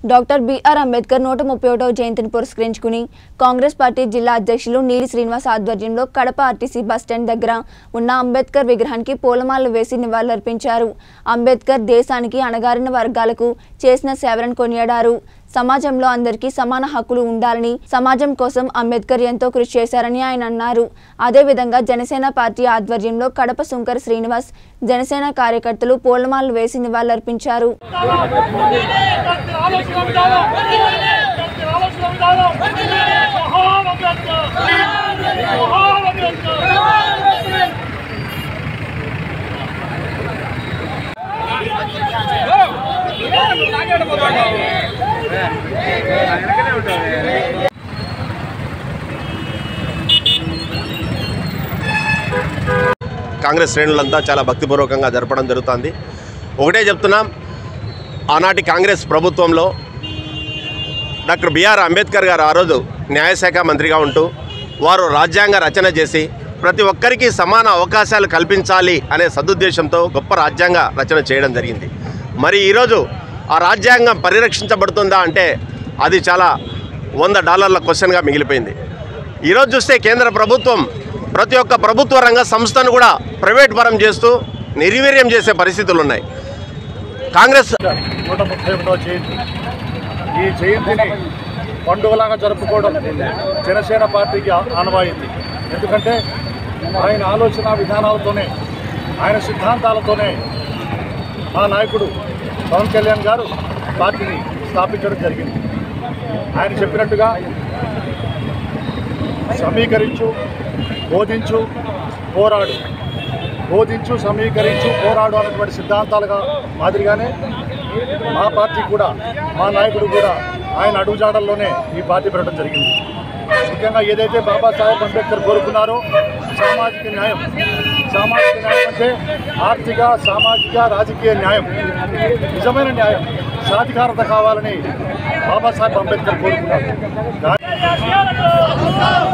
doctor BR Ambedkar నూట ముప్పై ఒకటవ జయంతిని పురస్కరించుకుని కాంగ్రెస్ పార్టీ జిల్లా అధ్యక్షులు నీలి శ్రీనివాస్ ఆధ్వర్యంలో కడప ఆర్టీసీ బస్టాండ్ దగ్గర ఉన్న అంబేద్కర్ విగ్రహానికి పూలమాలలు వేసి నివాళులర్పించారు అంబేద్కర్ దేశానికి అణగారిన వర్గాలకు చేసిన సేవలను కొనియాడారు సమాజంలో అందరికీ సమాన హక్కులు ఉండాలని సమాజం కోసం అంబేద్కర్ ఎంతో కృషి చేశారని ఆయన అన్నారు అదేవిధంగా జనసేన పార్టీ ఆధ్వర్యంలో కడప శుంకర్ శ్రీనివాస్ జనసేన కార్యకర్తలు పూలమాలలు వేసి నివాళులర్పించారు డాక్టర్ ఆలోచన విధానం డాక్టర్ ఆలోచన విధానం మహాన్ అంబేద్కర్ మహాన్ అంబేద్కర్ కాంగ్రెస్ శ్రేణులంతా చాలా భక్తిపూర్వకంగా జరపడం జరుగుతుంది ఒకటే చెప్తున్నాం ఆనాటి కాంగ్రెస్ ప్రభుత్వంలో డాక్టర్ బిఆర్ అంబేద్కర్ గారు ఆ రోజు న్యాయశాఖ మంత్రిగా ఉంటూ వారు రాజ్యాంగ రచన చేసి ప్రతి ఒక్కరికి సమాన అవకాశాలు కల్పించాలి అనే సదుద్దేశంతో గొప్ప రాజ్యాంగ రచన చేయడం జరిగింది మరి ఈరోజు ఆ రాజ్యాంగం పరిరక్షించబడుతుందా అంటే అది చాలా వంద డాలర్ల క్వశ్చన్గా మిగిలిపోయింది ఈరోజు చూస్తే కేంద్ర ప్రభుత్వం ప్రతి ఒక్క ప్రభుత్వ రంగ సంస్థను కూడా ప్రైవేట్ పరం చేస్తూ నిర్వీర్యం చేసే పరిస్థితులు ఉన్నాయి కాంగ్రెస్ నూట ముప్పై ఒకటో జయంతి ఈ జయంతిని పండుగలాగా జరుపుకోవడం జనసేన పార్టీకి ఆ- ఆనవాయింది ఎందుకంటే ఆయన ఆలోచన విధానాలతోనే ఆయన సిద్ధాంతాలతోనే మా నాయకుడు పవన్ కళ్యాణ్ గారు పార్టీని స్థాపించడం జరిగింది ఆయన చెప్పినట్టుగా సమీకరించు బోధించు పోరాడు బోధించు సమీకరించు పోరాడు అన్నటువంటి సిద్ధాంతాలుగా మాదిరిగానే మా పార్టీ కూడా మా నాయకుడు కూడా ఆయన అడుగుజాడల్లోనే ఈ పార్టీ పెట్టడం జరిగింది ముఖ్యంగా ఏదైతే బాబాసాహెబ్ అంబేద్కర్ కోరుకున్నారో సామాజిక న్యాయం సామాజిక న్యాయం అంటే ఆర్థిక సామాజిక రాజకీయ న్యాయం నిజమైన న్యాయం సాధికారత కావాలని బాబాసాహెబ్ అంబేద్కర్ కోరుకున్నారు దా-